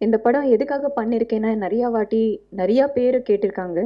இந்த படம் எதுக்காக பண்ணியிருக்கேன்னா நிறையா வாட்டி நிறையா பேர் கேட்டிருக்காங்க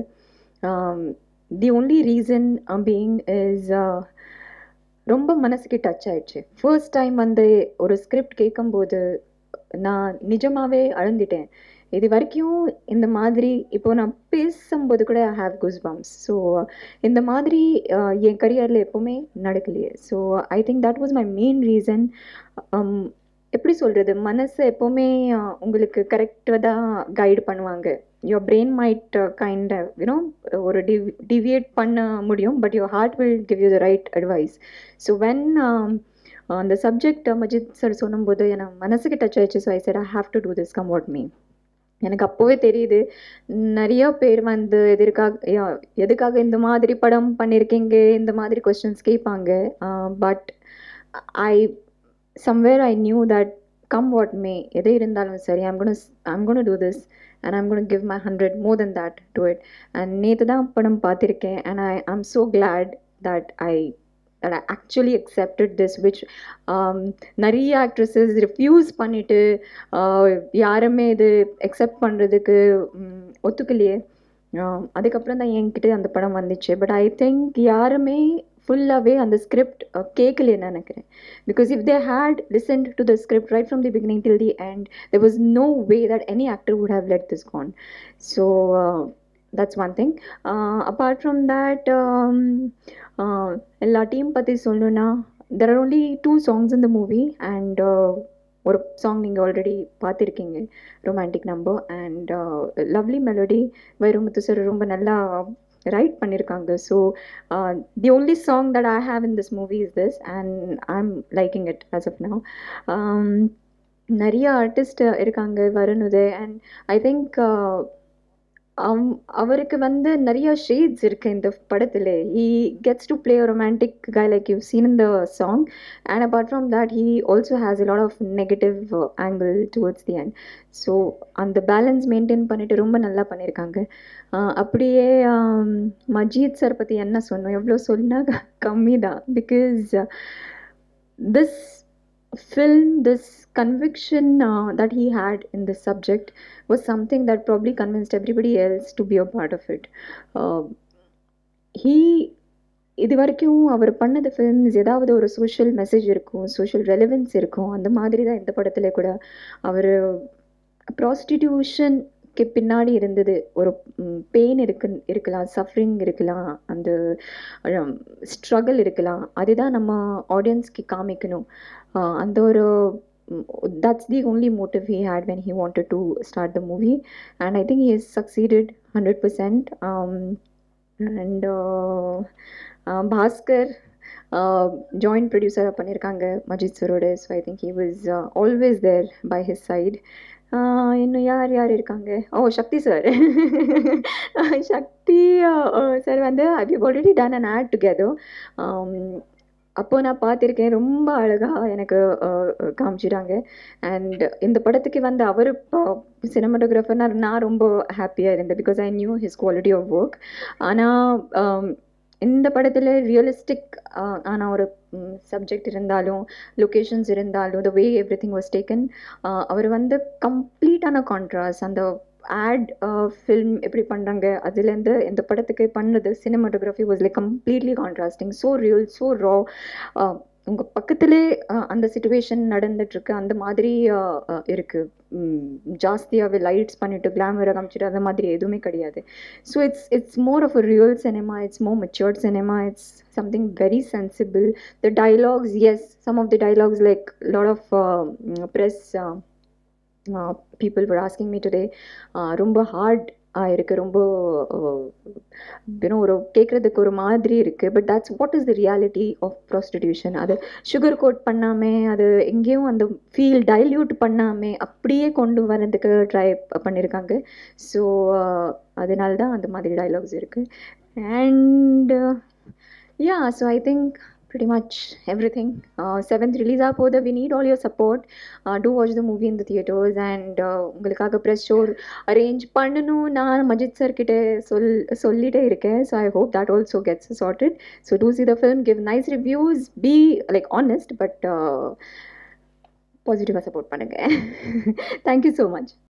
the only reason being is ரொம்ப மனசுக்கு டச் ஆயிடுச்சு ஃபர்ஸ்ட் டைம் வந்து ஒரு ஸ்கிரிப்ட் கேட்கும்போது நான் நிஜமாவே அழுந்துட்டேன் இது வரைக்கும் இந்த மாதிரி இப்போ நான் பேசும்போது கூட I have goosebumps so இந்த மாதிரி அஹ், என் கரியரில் எப்போவுமே நடக்கலையே so I think that was my main reason எப்படி சொல்கிறது மனசு எப்போவுமே அஹ், உங்களுக்கு கரெக்டாக தான் கைடு பண்ணுவாங்க your brain might kind you know ஒரு டிவ் டிவியேட் பண்ண முடியும் but your heart will give you the right advice so when அந்த சப்ஜெக்ட் மஜித் சார் சொல்லும்போது எனக்கு மனசுக்கு டச் ஆயிடுச்சு so I said I have to do this come what me எனக்கு அப்போவே தெரியுது நிறைய பேர் வந்து எதற்காக யா- எதுக்காக இந்த மாதிரி படம் பண்ணியிருக்கீங்க இந்த மாதிரி கொஸ்டின்ஸ் கேட்பாங்க but I somewhere I knew that come what may எது இருந்தாலும் சரி I'm gonna I'm gonna do this and I'm gonna give my hundred more than that to it and நேற்று தான் படம் பார்த்துருக்கேன் and I I'm so glad that I that I actually accepted this which um, நிறைய actresses refuse பண்ணிட்டு uh, யாருமே இது accept பண்ணுறதுக்கு ஒத்துக்கலையே Um, அதுக்கப்புறம் தான் என்கிட்ட அந்த படம் வந்துச்சு பட் ஐ திங்க் யாருமே ஃபுல்லாகவே அந்த ஸ்கிரிப்ட் கேட்கலைன்னு நினைக்கிறேன் because if they had listened to the script right from the beginning till the end there was no way that any actor would have let this gone so that's one thing uh, apart from that um, uh, எல்லா team பற்றி சொல்லணும்னா there are only two songs in the movie and ஒரு song நீங்கள் already பார்த்துருக்கீங்க romantic number and lovely melody Vairamuthu sir ரொம்ப நல்லா write பண்ணியிருக்காங்க so the only song that I have in this movie is this and I am liking it as of now um, நிறைய artist இருக்காங்க Varun Uday and I think அவ் அவருக்கு வந்து நிறைய shades இருக்கு இந்த படத்தில் he gets to play romantic guy like you seen in the song and apart from that he also has a lot of negative uh, angle towards the end so அந்த balance maintain பண்ணிட்டு ரொம்ப நல்லா பண்ணியிருக்காங்க ஆஹ் அப்படியே ஆம், Majeed sir பற்றி என்ன சொன்னோம் எவ்வளோ சொன்னா கம்மி தான் because this film, this conviction uh, that he had in this subject was something that probably convinced everybody else to be a part of it. Uh, he இது வரைக்கும் அவர் பண்ணது ஃபிலிம்ஸ் ஏதாவது ஒரு சோஷியல் மெசேஜ் இருக்கும் சோஷியல் ரெலவென்ஸ் இருக்கும் அந்த மாதிரி தான் இந்த படத்துல கூட அவர் ப்ராஸ்டிடியூஷனுக்கு பின்னாடி இருந்தது ஒரு பெயின் இருக்கு இருக்கலாம் சஃபரிங் இருக்கலாம் அந்த ஸ்ட்ரகிள் இருக்கலாம் அதுதான் நம்ம ஆடியன்ஸ்க்கு காமிக்கணும் ஆஹ் அந்த ஒரு that's the only motive he had when he wanted to start the movie and i think he has succeeded 100% um, and uh, uh, Bhaskar joint ப்ரொடியூசராக பண்ணியிருக்காங்க மஜித் சரோட so I think he was always there by his side இன்னும் யார் யார் இருக்காங்க ஓ சக்தி sir Sakthi sir வந்து I already done an ad together அப்போ நான் பார்த்துருக்கேன் ரொம்ப அழகாக எனக்கு அஹ், அஹ், காமிச்சிட்டாங்க அண்ட் இந்த படத்துக்கு வந்து அவர் சினிமாட்டோகிராஃபர்னா நான் ரொம்ப ஹாப்பியாக இருந்தேன் because I knew his quality of work ஆனால் இந்த படத்தில் ரியலிஸ்டிக் ஆன ஒரு சப்ஜெக்ட் இருந்தாலும் லொக்கேஷன்ஸ் இருந்தாலும் the way everything was taken அவர் வந்து கம்ப்ளீட்டான கான்ட்ராஸ்ட் அந்த ஆட் ஃபில்ம் எப்படி பண்ணுறாங்க அதுலேருந்து இந்த படத்துக்கு பண்ணது cinematography was like completely contrasting so real so raw உங்கள் பக்கத்திலே அஹ், அந்த சுச்சுவேஷன் நடந்துட்டுருக்கு அந்த மாதிரி அஹ், அஹ், இருக்கு ம், ஜாஸ்தியாகவே லைட்ஸ் பண்ணிட்டு கிளாமரை காமிச்சிட்டு அந்த மாதிரி எதுவுமே கிடையாது so it's it's more of a real cinema it's more matured cinema it's something very sensible the dialogues as some of the dialogues like lot of press people were asking me today uh, ரொம்ப hard இருக்கு ரொம்ப you know ஒரு கேட்குறதுக்கு ஒரு மாதிரி இருக்கு but that's what is the reality of prostitution அது sugar coat பண்ணாமல் அது எங்கேயும் அந்த ஃபீல் டைல்யூட் பண்ணாமல் அப்படியே கொண்டு வரதுக்கு ட்ரை பண்ணியிருக்காங்க ஸோ அதனால தான் அந்த மாதிரி டைலாக்ஸ் இருக்குது and yeah so I think pretty much everything. Uh, seventh release ஆக போது we need all your support. Uh, do watch the movie in the theaters and uh, உங்களுக்காக ப்ரெஸ் ஷோ அரேஞ்ச் பண்ணணும் நான் மஜித் சார் கிட்ட சொல் சொல்லிட்டே இருக்கேன் so I hope that also gets sorted so do see the film give nice reviews be like honest but பாசிட்டிவாக support பண்ணுங்கள் thank you so much